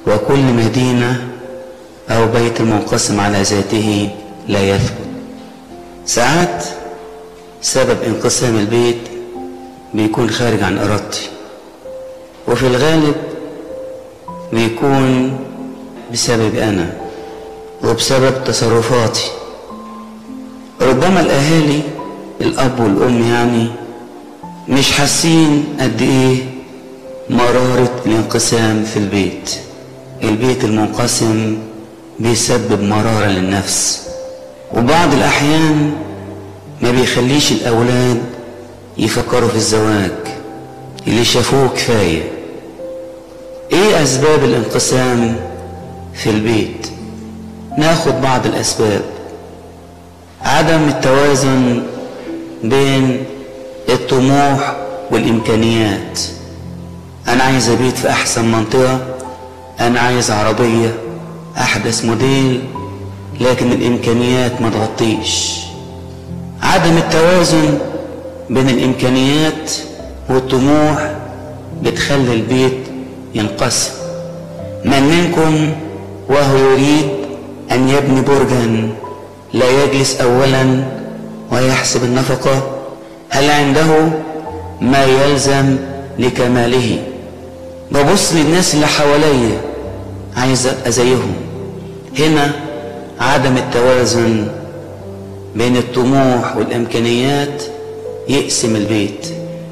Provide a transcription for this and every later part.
وكل مدينة أو بيت منقسم على ذاته لا يثبت ساعات سبب انقسام البيت بيكون خارج عن إرادتي وفي الغالب بيكون بسبب أنا وبسبب تصرفاتي ربما الأهالي الأب والأم يعني مش حاسين قد إيه مرارة الانقسام في البيت البيت المنقسم بيسبب مرارة للنفس وبعض الأحيان ما بيخليش الأولاد يفكروا في الزواج اللي شافوه كفاية ايه أسباب الانقسام في البيت ناخد بعض الأسباب عدم التوازن بين الطموح والإمكانيات أنا عايز بيت في أحسن منطقة أنا عايز عربية أحدث موديل لكن الإمكانيات ما تغطيش عدم التوازن بين الإمكانيات والطموح بتخلي البيت ينقسم من منكم وهو يريد أن يبني برجا لا يجلس أولا ويحسب النفقة هل عنده ما يلزم لكماله ببص للناس اللي حواليا عايز ابقى زيهم هنا عدم التوازن بين الطموح والامكانيات يقسم البيت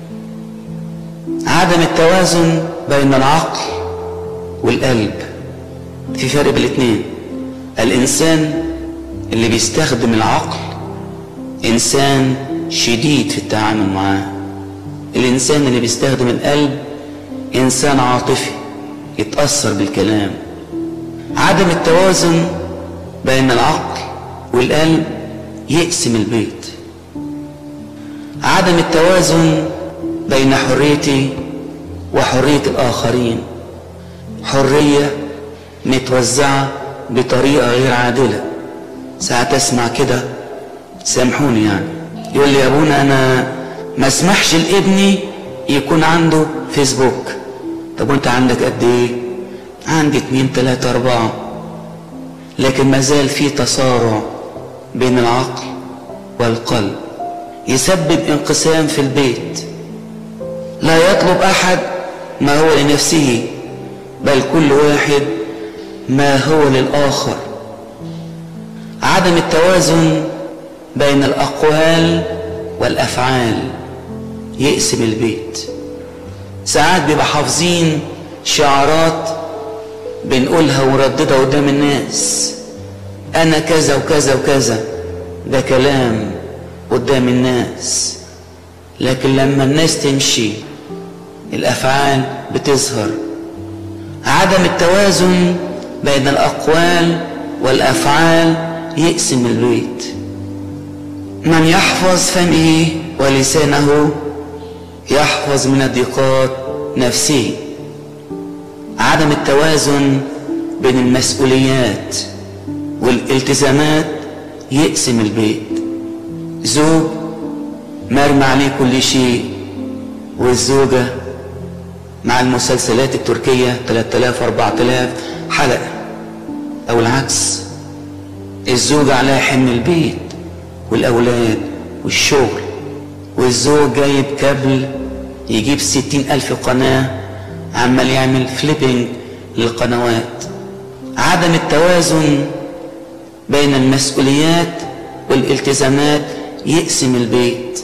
عدم التوازن بين العقل والقلب في فرق بين الاثنين الانسان اللي بيستخدم العقل انسان شديد في التعامل معاه الانسان اللي بيستخدم القلب انسان عاطفي يتاثر بالكلام عدم التوازن بين العقل والقلب يقسم البيت عدم التوازن بين حريتي وحريه الاخرين حريه متوزعه بطريقه غير عادله ساعات اسمع كده سامحوني يعني يقول لي يا ابونا انا ما اسمحش لابني يكون عنده فيسبوك طب وانت عندك قد ايه عندي اتنين تلاتة اربعة لكن ما زال في تصارع بين العقل والقلب يسبب انقسام في البيت لا يطلب احد ما هو لنفسه بل كل واحد ما هو للاخر عدم التوازن بين الاقوال والافعال يقسم البيت ساعات بيبقى حافظين شعارات بنقولها ورددها قدام الناس انا كذا وكذا وكذا ده كلام قدام الناس لكن لما الناس تمشي الافعال بتظهر عدم التوازن بين الاقوال والافعال يقسم البيت من يحفظ فمه ولسانه يحفظ من الضيقات نفسه عدم التوازن بين المسؤوليات والالتزامات يقسم البيت زوج مرمى عليه كل شيء والزوجة مع المسلسلات التركية 3000 4000 حلقة أو العكس الزوجة عليها حمل البيت والأولاد والشغل والزوج جايب كابل يجيب ستين ألف قناة عمال يعمل فليبنج للقنوات عدم التوازن بين المسؤوليات والالتزامات يقسم البيت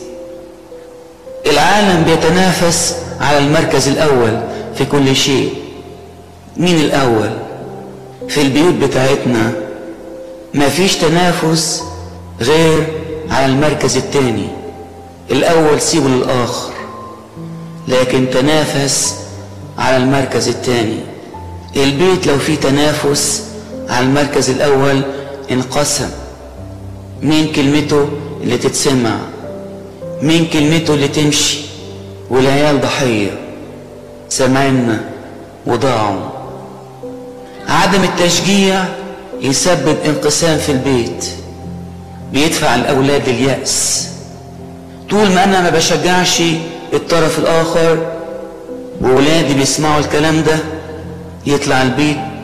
العالم بيتنافس على المركز الأول في كل شيء مين الأول في البيوت بتاعتنا مفيش تنافس غير على المركز الثاني الأول سيبه للآخر لكن تنافس على المركز الثاني البيت لو في تنافس على المركز الأول انقسم مين كلمته اللي تتسمع مين كلمته اللي تمشي والعيال ضحية سمعنا وضاعوا عدم التشجيع يسبب انقسام في البيت بيدفع الأولاد لليأس طول ما أنا ما بشجعش الطرف الآخر وولادي بيسمعوا الكلام ده يطلع البيت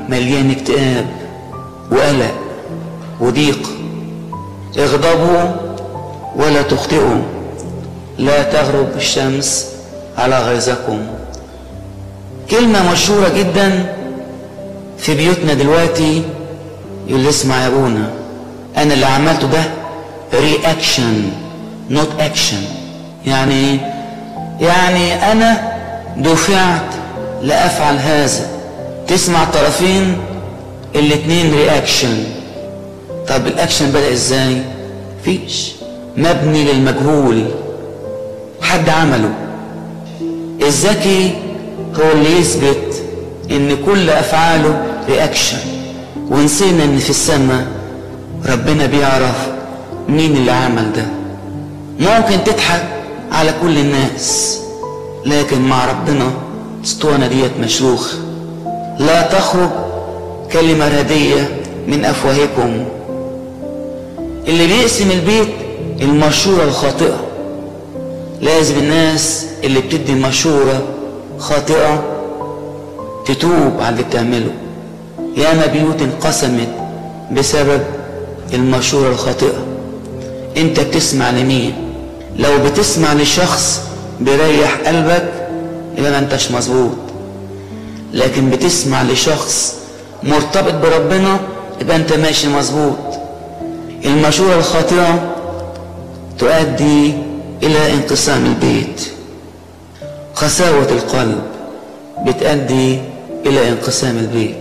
مليان اكتئاب وقلق وضيق اغضبوا ولا تخطئوا لا تغرب الشمس على غيظكم كلمة مشهورة جدا في بيوتنا دلوقتي يقول لي اسمع يا ابونا انا اللي عملته ده رياكشن نوت اكشن يعني ايه يعني انا دفعت لافعل هذا تسمع الطرفين الاتنين رياكشن طب الاكشن بدأ ازاي فيش مبني للمجهول حد عمله الذكي هو اللي يثبت ان كل افعاله رياكشن ونسينا ان في السماء ربنا بيعرف مين اللي عمل ده ممكن تضحك على كل الناس لكن مع ربنا اسطوانة ديت مشروخ لا تخرج كلمة ردية من أفواهكم اللي بيقسم البيت المشورة الخاطئة لازم الناس اللي بتدي مشورة خاطئة تتوب على اللي بتعمله ياما بيوت انقسمت بسبب المشورة الخاطئة انت بتسمع لمين لو بتسمع لشخص بيريح قلبك يبقى ما انتش مظبوط لكن بتسمع لشخص مرتبط بربنا يبقى انت ماشي مظبوط المشورة الخاطئة تؤدي إلى انقسام البيت قساوة القلب بتؤدي إلى انقسام البيت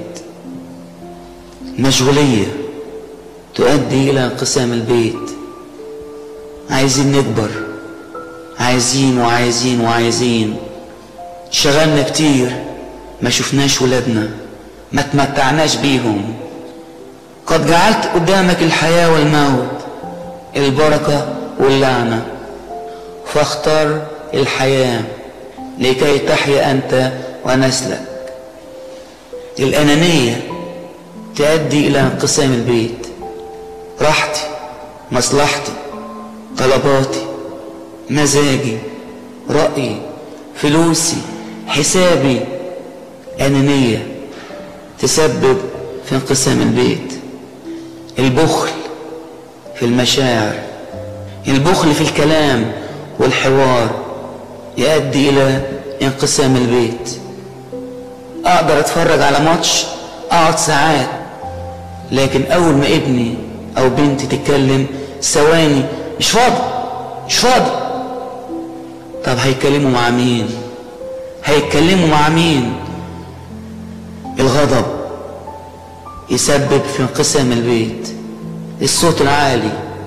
مشغولية تؤدي إلى انقسام البيت عايزين نكبر عايزين وعايزين وعايزين شغلنا كتير ما شفناش ولادنا ما تمتعناش بيهم قد جعلت قدامك الحياة والموت البركة واللعنة فاختر الحياة لكي تحيا أنت ونسلك الأنانية تؤدي إلى انقسام البيت راحتي مصلحتي طلباتي مزاجي رأيي فلوسي حسابي أنانية تسبب في انقسام البيت البخل في المشاعر البخل في الكلام والحوار يؤدي إلى انقسام البيت أقدر أتفرج على ماتش أقعد ساعات لكن أول ما ابني أو بنتي تتكلم ثواني مش فاضي مش فاضي طب هيتكلموا مع مين هيتكلموا مع مين الغضب يسبب في انقسام البيت الصوت العالي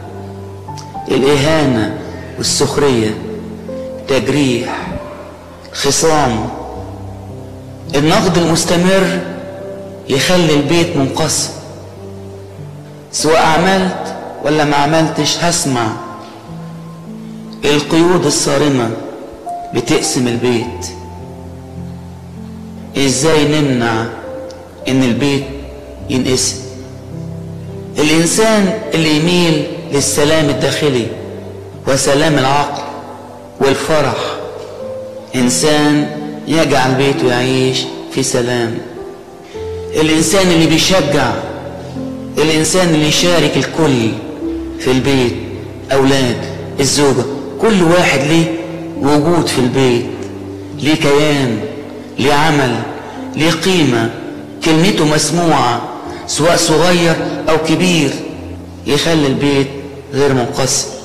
الإهانة والسخرية تجريح خصام النقد المستمر يخلي البيت منقسم سواء عملت ولا ما عملتش هسمع القيود الصارمة بتقسم البيت ازاي نمنع ان البيت ينقسم الانسان اللي يميل للسلام الداخلي وسلام العقل والفرح انسان يجعل بيته يعيش في سلام الانسان اللي بيشجع الانسان اللي يشارك الكل في البيت اولاد الزوجه كل واحد ليه وجود في البيت ليه كيان ليه عمل ليه قيمه كلمته مسموعه سواء صغير او كبير يخلي البيت غير منقسم